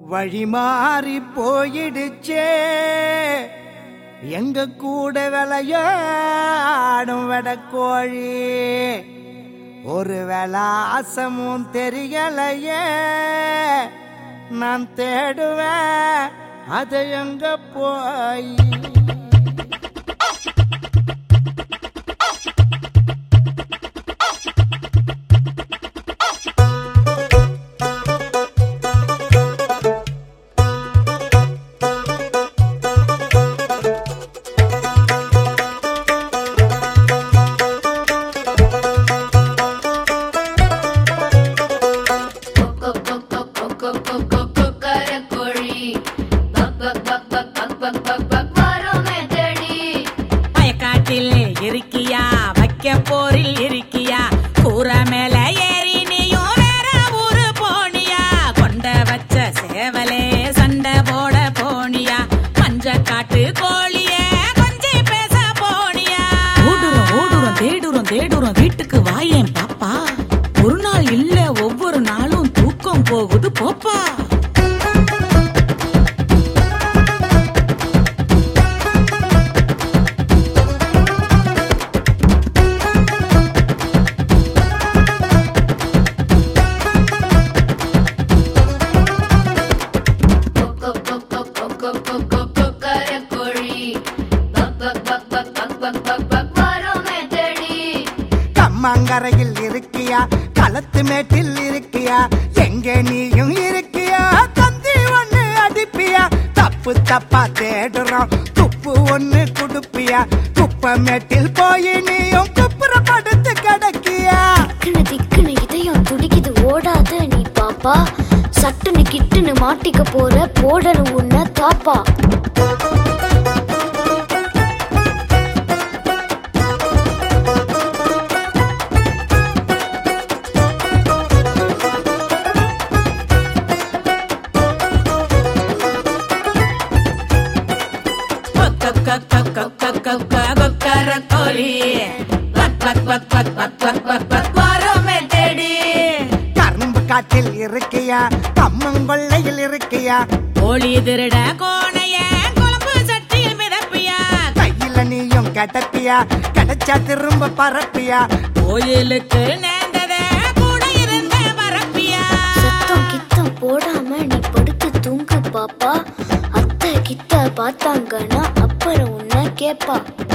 வழி மாறி போயிடுச்சே எங்க கூட விளையாடும் வெடக்கோழி ஒரு விளாசமும் தெரியலையே நான் தேடுவேன் அதை எங்க போய் வயக்காட்டில் இருக்கியா வைக்க போரில் இருக்கியா கூற மேல ஏறி நீயும் வேற ஊரு போனியா கொண்ட வச்ச சேவலே சண்டை போட போனியா மஞ்ச காட்டு கோழியே கொஞ்சி பேச போனியா ஓடுறோம் ஓடுறோம் தேடுறோம் தேடுறோம் வீட்டுக்கு வாயேன் பாப்பா ஒரு நாள் இல்ல ஒவ்வொரு நாளும் தூக்கம் போகுது போப்பா கம்மாங்கரையில் இருக்கியா களத்து மேட்டில் இருக்கியா எங்க நீயும் இருக்கியா தந்தி ஒண்ணு அடிப்பியா தப்பு தப்பா தேடுறோம் துப்பு ஒண்ணு குடுப்பியா குப்பை மேட்டில் போய் நீயும் குப்புற படுத்து கிடக்கியா திக்குனு திக்குனு இதயம் துடிக்குது ஓடாத நீ பாப்பா சட்டுன்னு கிட்டுன்னு மாட்டிக்க போற போடணும் உன்ன தாப்பா கரும்பு காட்டில் இருக்கியா கம்மங்கொள்ளையில் இருக்கியா கோழி திருட கோணைய குழம்பு சட்டியில் மிதப்பியா கையில நீயும் கிடப்பியா கிடைச்சா திரும்ப பரப்பியா கோயிலுக்கு நேர்ந்தத கூட இருந்த மறப்பியா சத்தம் கித்தம் போடாம நீ படுத்து தூங்கு பாப்பா அத்தை கிட்ட பார்த்தாங்கன்னா அப்புறம் உன்ன கேப்பா